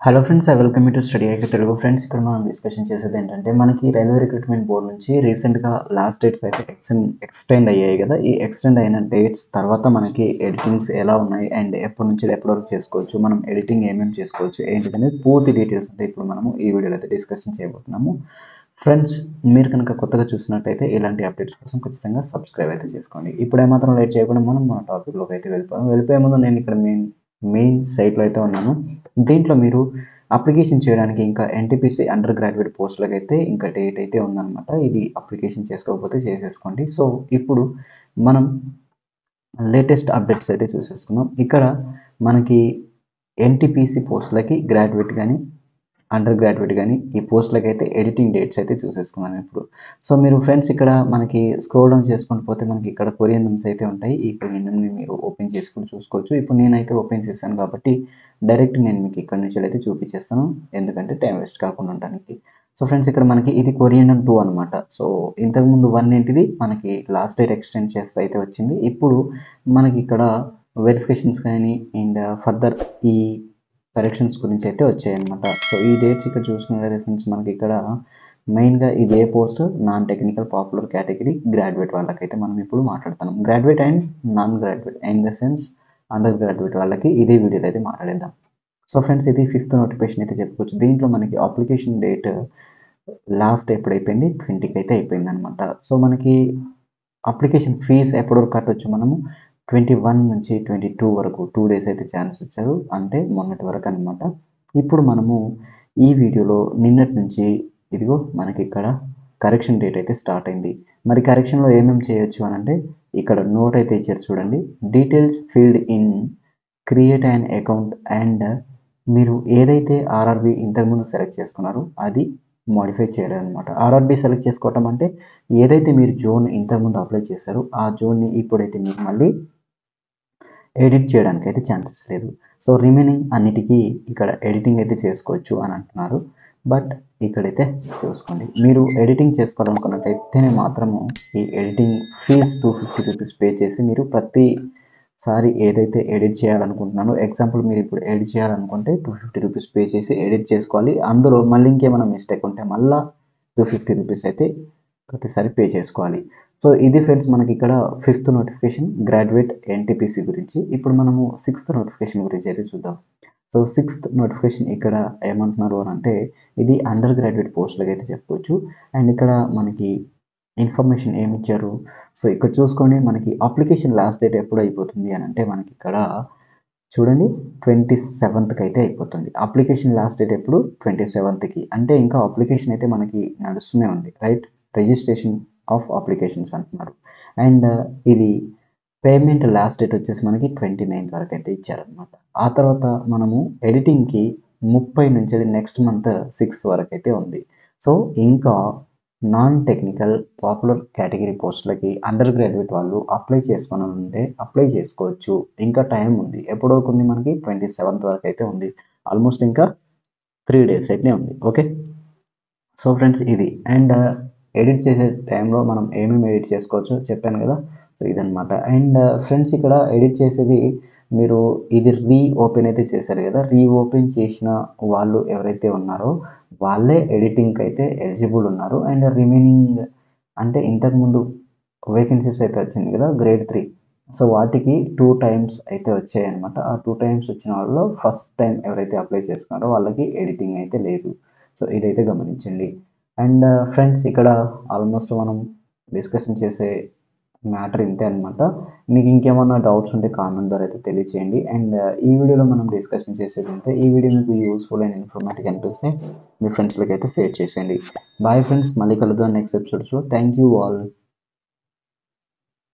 hello friends I welcome you to study IK Telugu friends ఇక్కడ మనం discussion చేసేది ఏంటంటే మనకి రైల్వే రిక్రూట్మెంట్ బోర్డ్ నుంచి రీసెంట్గా లాస్ట్ డేట్స్ అయితే ఎక్స్టెండ్ ఎక్స్టెండ్ అయ్యాయి కదా ఈ ఎక్స్టెండ్ అయిన డేట్స్ తర్వాత మనకి ఎడిటింగ్స్ ఎలా ఉన్నాయి అండ్ ఎప్పటి నుంచి ఎప్పటి వరకు చేసుకోవచ్చు మనం ఎడిటింగ్ ఏమేమి చేసుకోవచ్చు ఏంటి అనేది పూర్తి డీటెయిల్స్ అయితే ఇప్పుడు మనము ఈ వీడియోలో అయితే డిస్కషన్ చేయబోతున్నాము ఫ్రెండ్స్ మీరు కనుక కొత్తగా చూసినట్టయితే ఇలాంటి అప్డేట్స్ కోసం ఖచ్చితంగా సబ్స్క్రైబ్ అయితే చేసుకోండి ఇప్పుడు ఏమాత్రం లేట్ చేయకుండా మనం మన టాపిక్లోకి అయితే వెళ్ళిపోదాం వెళ్ళిపోయే ముందు నేను ఇక్కడ మెయిన్ మెయిన్ సైట్లో అయితే ఉన్నాను దీంట్లో మీరు అప్లికేషన్ చేయడానికి ఇంకా ఎన్టీపీసీ అండర్ గ్రాడ్యుయేట్ పోస్టులకు అయితే ఇంకా డేట్ అయితే ఉందన్నమాట ఇది అప్లికేషన్ చేసుకోకపోతే చేసేసుకోండి సో ఇప్పుడు మనం లేటెస్ట్ అప్డేట్స్ అయితే చూసేసుకుందాం ఇక్కడ మనకి ఎన్టీపీసీ పోస్టులకి గ్రాడ్యుయేట్ కానీ అండర్ గ్రాడ్యుయేట్ కానీ ఈ పోస్టులకి అయితే ఎడిటింగ్ డేట్స్ అయితే చూసేసుకున్నాను ఇప్పుడు సో మీరు ఫ్రెండ్స్ ఇక్కడ మనకి స్క్రోల్ డౌన్ చేసుకుంటూ పోతే మనకి ఇక్కడ కొరియన్ నమ్స్ అయితే ఉంటాయి ఈ కొరియన్ నమ్ని మీరు ఓపెన్ చేసుకుని చూసుకోవచ్చు ఇప్పుడు నేనైతే ఓపెన్ చేశాను కాబట్టి డైరెక్ట్ నేను మీకు ఇక్కడ నుంచి అయితే చూపించేస్తాను ఎందుకంటే టైం వేస్ట్ కాకుండా ఉండడానికి సో ఫ్రెండ్స్ ఇక్కడ మనకి ఇది కొరియన్ టూ అనమాట సో ఇంతకుముందు వన్ ఏంటిది మనకి లాస్ట్ డేట్ ఎక్స్టెండ్ చేస్తే అయితే వచ్చింది ఇప్పుడు మనకి ఇక్కడ వెరిఫికేషన్స్ కానీ అండ్ ఫర్దర్ ఈ కరెక్షన్స్ గురించి అయితే వచ్చాయన్నమాట సో ఈ డేట్స్ ఇక్కడ చూసుకున్నట్లయితే ఫ్రెండ్స్ మనకి ఇక్కడ మెయిన్గా ఇది ఏ post non technical popular category graduate వాళ్ళకైతే మనం ఇప్పుడు మాట్లాడుతున్నాం graduate and non graduate in the sense undergraduate వాళ్ళకి ఇదే వీడియోలో అయితే మాట్లాడేద్దాం సో ఫ్రెండ్స్ ఇది ఫిఫ్త్ నోటిఫికేషన్ అయితే చెప్పుకోవచ్చు దీంట్లో మనకి అప్లికేషన్ డేట్ లాస్ట్ ఎప్పుడు అయిపోయింది ట్వంటీకి అయితే అయిపోయింది అనమాట సో మనకి అప్లికేషన్ ఫీజ్ ఎప్పటి వరకు కట్టవచ్చు మనము ట్వంటీ వన్ నుంచి ట్వంటీ టూ వరకు టూ డేస్ అయితే ఛాన్స్ ఇచ్చారు అంటే మొన్నటి వరకు అనమాట ఇప్పుడు మనము ఈ వీడియోలో నిన్నటి నుంచి ఇదిగో మనకి ఇక్కడ కరెక్షన్ డేట్ అయితే స్టార్ట్ అయింది మరి కరెక్షన్లో ఏమేమి చేయొచ్చు అని అంటే ఇక్కడ నోట్ అయితే ఇచ్చారు చూడండి details field in create and account and మీరు ఏదైతే ఆర్ఆర్బి ఇంతకుముందు సెలెక్ట్ చేసుకున్నారో అది మోడిఫై చేయలేదన్నమాట ఆర్ఆర్బి సెలెక్ట్ చేసుకోవటం అంటే ఏదైతే మీరు జోన్ ఇంతకుముందు అప్లై చేశారో ఆ జోన్ని ఇప్పుడైతే మీకు మళ్ళీ ఎడిట్ చేయడానికి అయితే ఛాన్సెస్ లేదు సో రిమైనింగ్ అన్నిటికీ ఇక్కడ ఎడిటింగ్ అయితే చేసుకోవచ్చు అని అంటున్నారు బట్ ఇక్కడైతే చూసుకోండి మీరు ఎడిటింగ్ చేసుకోవాలనుకున్నట్టయితేనే మాత్రము ఈ editing fees two fifty rupees pay చేసి మీరు ప్రతిసారి ఏదైతే ఎడిట్ చేయాలనుకుంటున్నారో ఎగ్జాంపుల్ మీరు ఇప్పుడు ఎడిట్ చేయాలనుకుంటే టూ ఫిఫ్టీ రూపీస్ పే చేసి ఎడిట్ చేసుకోవాలి అందులో మళ్ళీ ఇంకేమైనా మిస్టేక్ ఉంటే మళ్ళీ టూ ఫిఫ్టీ రూపీస్ అయితే ప్రతిసారి పే చేసుకోవాలి సో ఇది ఫ్రెండ్స్ మనకి ఇక్కడ ఫిఫ్త్ నోటిఫికేషన్ గ్రాడ్యుయేట్ ఎన్టీపీసీ గురించి ఇప్పుడు మనము సిక్స్త్ నోటిఫికేషన్ గురించి అయితే చూద్దాం సో సిక్స్త్ నోటిఫికేషన్ ఇక్కడ ఏమంటున్నారు అని అంటే ఇది అండర్ గ్రాడ్యుయేట్ పోస్టులకు అయితే చెప్పుకోవచ్చు అండ్ ఇక్కడ మనకి ఇన్ఫర్మేషన్ ఏమి ఇచ్చారు సో ఇక్కడ చూసుకోండి మనకి అప్లికేషన్ లాస్ట్ డేట్ ఎప్పుడు అయిపోతుంది అని అంటే మనకి ఇక్కడ చూడండి ట్వంటీ సెవెంత్కి అయితే అయిపోతుంది అప్లికేషన్ లాస్ట్ డేట్ ఎప్పుడు ట్వంటీ సెవెంత్కి అంటే ఇంకా అప్లికేషన్ అయితే మనకి నడుస్తూనే ఉంది రైట్ రిజిస్ట్రేషన్ ఆఫ్ అప్లికేషన్స్ అంటున్నారు అండ్ ఇది పేమెంట్ లాస్ట్ డేట్ వచ్చేసి మనకి ట్వంటీ నైన్త్ వరకు అయితే ఇచ్చారనమాట ఆ తర్వాత మనము ఎడిటింగ్కి ముప్పై నుంచి నెక్స్ట్ మంత్ సిక్స్ వరకు అయితే ఉంది సో ఇంకా నాన్ టెక్నికల్ పాపులర్ కేటగిరీ పోస్టులకి అండర్ గ్రాడ్యుయేట్ వాళ్ళు అప్లై చేసుకుని ఉంటే అప్లై చేసుకోవచ్చు ఇంకా టైం ఉంది ఎప్పటి వరకు ఉంది మనకి ట్వంటీ సెవెంత్ వరకు అయితే ఉంది ఆల్మోస్ట్ ఇంకా త్రీ డేస్ అయితే ఉంది ఓకే సో ఫ్రెండ్స్ ఇది అండ్ ఎడిట్ చేసే టైంలో మనం ఏమేమి ఎడిట్ చేసుకోవచ్చు చెప్పాను కదా సో ఇదనమాట అండ్ ఫ్రెండ్స్ ఇక్కడ ఎడిట్ చేసేది మీరు ఇది రీ ఓపెన్ అయితే చేశారు కదా రీ ఓపెన్ చేసిన వాళ్ళు ఎవరైతే ఉన్నారో వాళ్ళే ఎడిటింగ్కి అయితే ఎలిజిబుల్ ఉన్నారు అండ్ రిమైనింగ్ అంటే ఇంతకుముందు వేకెన్సీస్ అయితే వచ్చింది కదా గ్రేడ్ త్రీ సో వాటికి టూ టైమ్స్ అయితే వచ్చాయి అనమాట ఆ టూ టైమ్స్ వచ్చిన వాళ్ళలో ఫస్ట్ టైం ఎవరైతే అప్లై చేసుకున్నారో వాళ్ళకి ఎడిటింగ్ అయితే లేదు సో ఇదైతే గమనించండి అండ్ ఫ్రెండ్స్ ఇక్కడ ఆల్మోస్ట్ మనం డిస్కషన్ చేసే మ్యాటర్ ఇంతే అనమాట మీకు ఇంకేమన్నా డౌట్స్ ఉంటే కామెంట్ ద్వారా అయితే తెలియచేయండి అండ్ ఈ వీడియోలో మనం డిస్కషన్ చేసేది ఇంతే ఈ వీడియో మీకు యూస్ఫుల్ అండ్ ఇన్ఫర్మేటివ్ అనిపిస్తే మీ ఫ్రెండ్స్లకి అయితే షేర్ చేసేయండి బాయ్ ఫ్రెండ్స్ మళ్ళీ కలుద్దాం నెక్స్ట్ ఎపిసోడ్స్లో థ్యాంక్ యూ ఆల్